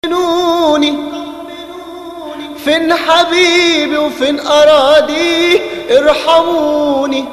طمنوني فين حبيبي وفين أراضيه ارحموني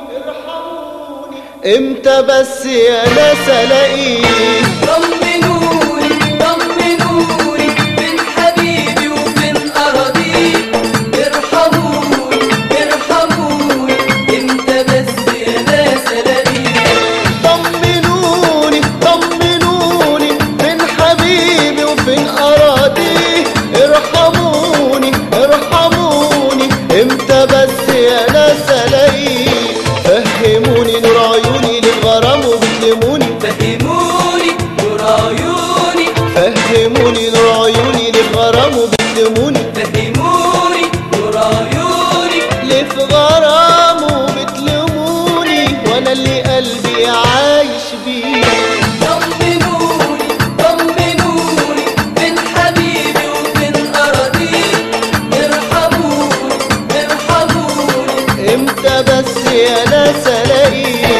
امتى بس يا ناس الاقيه طمنوني طمنوني فين حبيبي وفين أراضيه ارحموني ارحموني امتى بس يا ناس ألاقيه طمنوني طمنوني فين حبيبي وفين أراضيه ارحموني ارحموني امتى بس يا ناس الاقيه فهموني نور عيوني للغرام وبتلموني فهموني نور عيوني فهموني نور عيوني للغرام وبتلموني فهموني نور عيوني ليه في غرام وبتلموني وانا اللي قلبي عايش بيه طمنوني طمنوني فين حبيبي وفين أراضيه ارحموني ارحموني امتى بس يا ناس الاقيه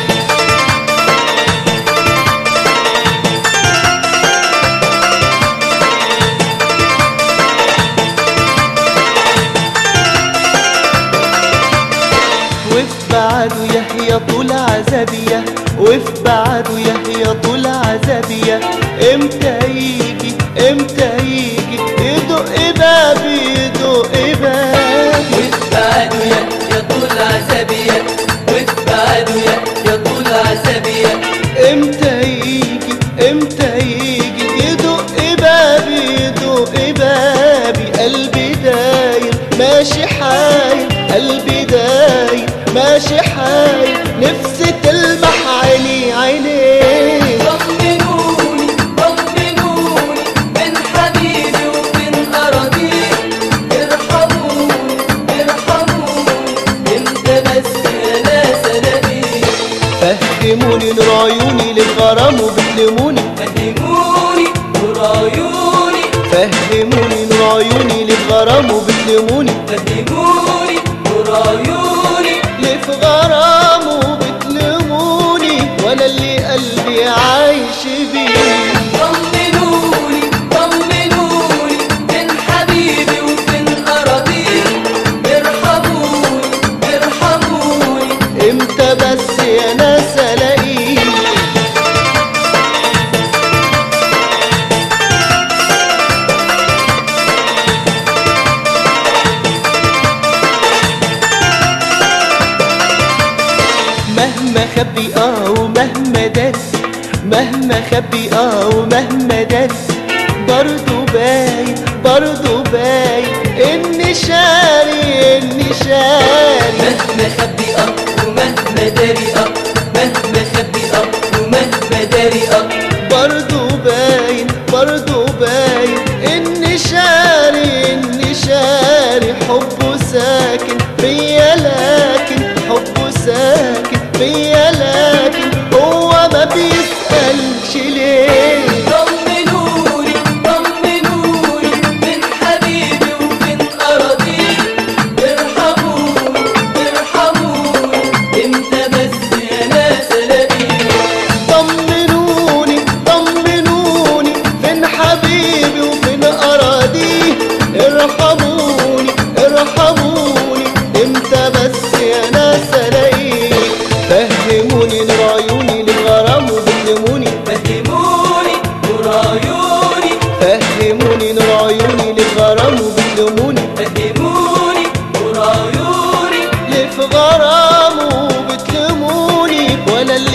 وفي بعده يحيى طول عذابية وفي بعده يحيى طول عذابية امتى يجي امتى يجي يدق بابي يدق بابي واتبعدوا يا يا طول عزبية واتبعدوا يا يا طول عزبية امتى يجي امتى يجي يدق بابي يدق بابي قلبي داير ماشي حاير قلبي داير ماشي حاير نفسي تلمح عيني عينيه طمنوني طمنوني من حبيبي ومن أراضيه ارحموني ارحموني امتى بس يا ناس ألاقيه فهموني نور عيوني للغرام وبتلموني فهموني نور عيوني فهموني نور عيوني للغرام وبتلموني فهموني نور عيوني ليه في غرام وبتلموني وانا اللي قلبي عايش بيه طمنوني طمنوني من حبيبي وفين أراضيه ارحموني ارحموني امتى بس يا ناس الاقيه مهما خبي اه ومهما دس مهما خبي اه ومهما دس برضو باين برضو باين اني شاري اني شاري مهما خبي أب ومهما داري أب مهما خبي أب ومهما داري أب برضو باين برضو باين اني شاري اني شاري حبه ساكن فيا لكن حبه ساكن فيا لكن هو ما بيسألش ليه طمنوني طمنوني من حبيبي وفين أراضيه ارحموني ارحموني امتى بس يا ناس ألاقيه طمنوني طمنوني فين حبيبي وفين أراضيه ارحموني ارحموني امتى بس يا ناس الاقيه فهموني نور عيوني للغرام وبتلموني فهموني نور عيوني فهموني نور عيوني للغرام وبتلموني فهموني نور عيوني ليه في غرام وبتلموني ولا اللي